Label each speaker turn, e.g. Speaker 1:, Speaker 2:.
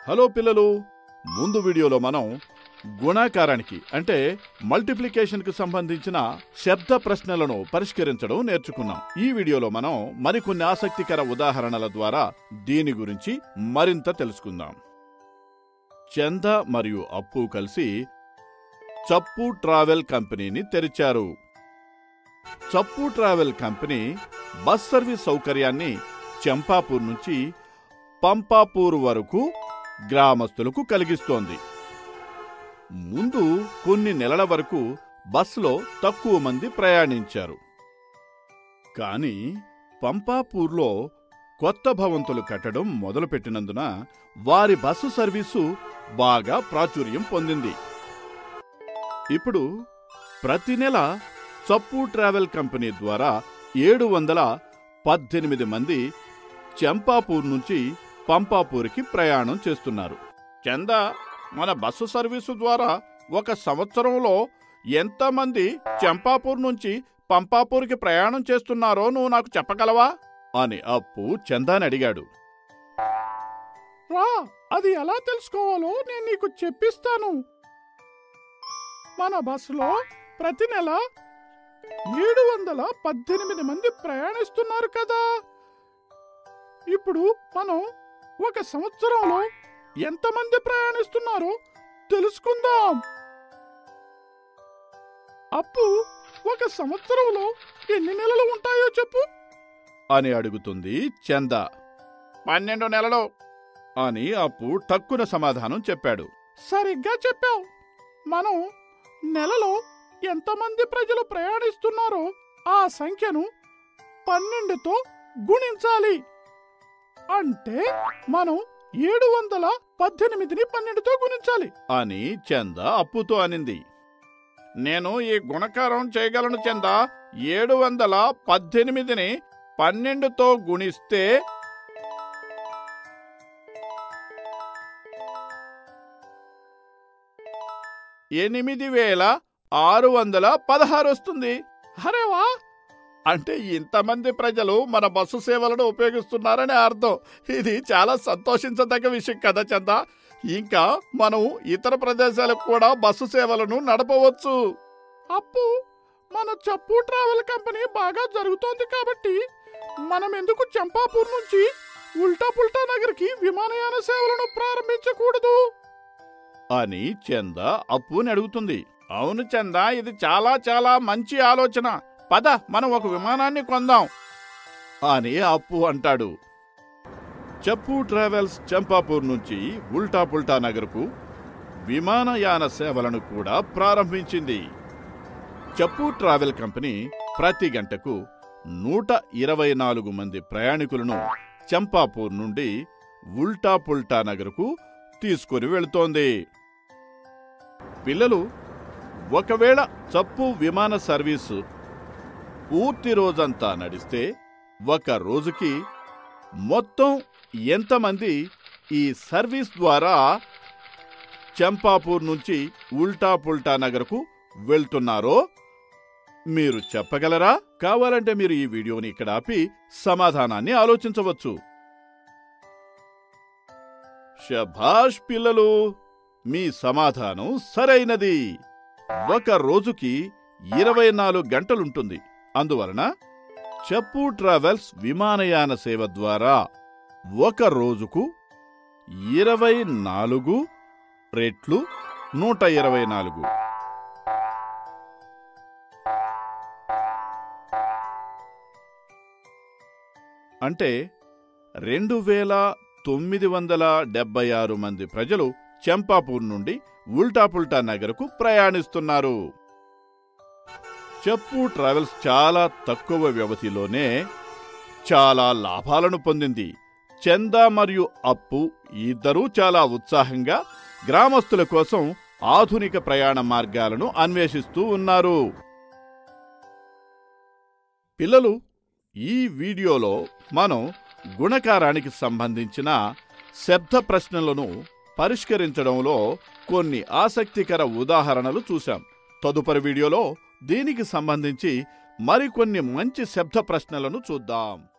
Speaker 1: hello పిల్లలు ముందు వీడియోలో మనం గుణాకారానికి అంటే మల్టిప్లికేషన్కి సంబంధించిన శబ్ద ప్రశ్నలను పరిష్కరించడం నేర్చుకున్నాం ఈ వీడియోలో మనం మరికొన్ని ఆసక్తికర ఉదాహరణల ద్వారా దీని గురించి మరింత తెలుసుకుందాం చంద మరియు అప్పు కలిసి చప్పు ట్రావెల్ కంపెనీని తెరిచారు Chappu travel company bus service సౌకర్యాన్ని చంపాపూర్ నుంచి పంపాపూర్ వరకు గ్రామస్తులకు కలిగిస్తోంది ముందు కొన్ని నెలల వరకు బస్సులో తక్కువ మంది ప్రయాణించారు కానీ పంపాపూర్లో కొత్త భవంతులు కట్టడం మొదలుపెట్టినందున వారి బస్సు సర్వీసు బాగా ప్రాచుర్యం పొందింది ఇప్పుడు ప్రతి నెల చప్పు ట్రావెల్ కంపెనీ ద్వారా ఏడు వందల పద్దెనిమిది మంది చంపాపూర్ నుంచి పంపాపూర్కి ప్రయాణం చేస్తున్నారు చంద మన బస్సు సర్వీసు ద్వారా ఒక సంవత్సరంలో ఎంతమంది చంపాపూర్ నుంచి పంపాపూర్కి ప్రయాణం చేస్తున్నారో నువ్వు నాకు చెప్పగలవా అని అప్పు చందాని అడిగాడు
Speaker 2: రా అది ఎలా తెలుసుకోవాలో నేను నీకు చెప్పిస్తాను మన బస్సులో ప్రతి నెల ఏడు వందల పద్దెనిమిది మంది ప్రయాణిస్తున్నారు కదా ఇప్పుడు మనం ఒక సంవత్సరంలో ఎంతమంది ప్రయాణిస్తున్నారో తెలుసుకుందాం అప్పు ఒక సంవత్సరంలో ఎన్ని నెలలు ఉంటాయో చెప్పు
Speaker 1: అని అడుగుతుంది చంద పన్నెండు నెలలు అని అప్పు టక్కున సమాధానం చెప్పాడు
Speaker 2: సరిగ్గా చెప్పావు మనం నెలలో ఎంతమంది ప్రజలు ప్రయాణిస్తున్నారో ఆ సంఖ్యను పన్నెండుతో గుణించాలి అంటే మనం ఏడు వందల పద్దెనిమిదిని పన్నెండుతో గుణించాలి
Speaker 1: అని చంద అప్పుతో అనింది నేను ఈ గుణకారం చేయగలను చంద ఏడు వందల పద్దెనిమిదిని పన్నెండుతో గుణిస్తే ఎనిమిది వేల ఆరు వందల పదహారు వస్తుంది
Speaker 2: అరే వా
Speaker 1: అంటే ఇంతమంది ప్రజలు మన బస్సు సేవలను ఉపయోగిస్తున్నారని అర్థం ఇది చాలా సంతోషించదగ్గ విషయం కదా చంద ఇంకా మనం ఇతర ప్రదేశాలకు కూడా బస్సు సేవలను నడపవచ్చు
Speaker 2: అప్పు మన చప్పు ట్రావెల్ కంపెనీ బాగా జరుగుతోంది కాబట్టి మనం ఎందుకు చంపాపూర్ నుంచి ఉల్టా పుల్టా నగర్కి విమానయాన సేవలను ప్రారంభించకూడదు
Speaker 1: అని చంద అప్పుని అడుగుతుంది అవును చంద ఇది చాలా చాలా మంచి ఆలోచన పద మనం ఒక విమానాన్ని కొందాం అని అప్పు అంటాడు చప్పు ట్రావెల్స్ చంపాపూర్ నుంచి ఉల్టా పుల్టా నగర్కు విమానయాన సేవలను కూడా ప్రారంభించింది చప్పు ట్రావెల్ కంపెనీ ప్రతి గంటకు నూట ఇరవై నాలుగు మంది ప్రయాణికులను చంపాపూర్ నుండి ఉల్టా పుల్టా నగర్కు తీసుకొని వెళుతోంది పిల్లలు ఒకవేళ చప్పు విమాన సర్వీసు పూర్తి రోజంతా నడిస్తే ఒక రోజుకి మొత్తం ఎంతమంది ఈ సర్వీస్ ద్వారా చంపాపూర్ నుంచి ఉల్టా పుల్టా నగర్కు వెళ్తున్నారో మీరు చెప్పగలరా కావాలంటే మీరు ఈ వీడియోని ఇక్కడ ఆపి సమాధానాన్ని ఆలోచించవచ్చు శభాష్ పిల్లలు మీ సమాధానం సరైనది ఒక రోజుకి ఇరవై నాలుగు గంటలుంటుంది అందువలన చప్పు ట్రావెల్స్ విమానయాన సేవ ద్వారా ఒక రోజుకు ఇరవై నాలుగు రెట్లు నూట ఇరవై నాలుగు అంటే రెండు వేల తొమ్మిది వందల డెబ్బై ఆరు మంది ప్రజలు చంపాపూర్ నుండి ఉల్టాపుల్టా నగర్కు ప్రయాణిస్తున్నారు చెప్పు ట్రావెల్స్ చాలా తక్కువ వ్యవధిలోనే చాలా లాభాలను పొందింది చందా మరియు అప్పు ఇద్దరూ చాలా ఉత్సాహంగా గ్రామస్తుల కోసం ఆధునిక ప్రయాణ మార్గాలను అన్వేషిస్తూ ఉన్నారు పిల్లలు ఈ వీడియోలో మనం గుణకారానికి సంబంధించిన శబ్ద ప్రశ్నలను పరిష్కరించడంలో కొన్ని ఆసక్తికర ఉదాహరణలు చూశాం తదుపరి వీడియోలో దీనికి సంబంధించి మరికొన్ని మంచి శబ్ద ప్రశ్నలను చూద్దాం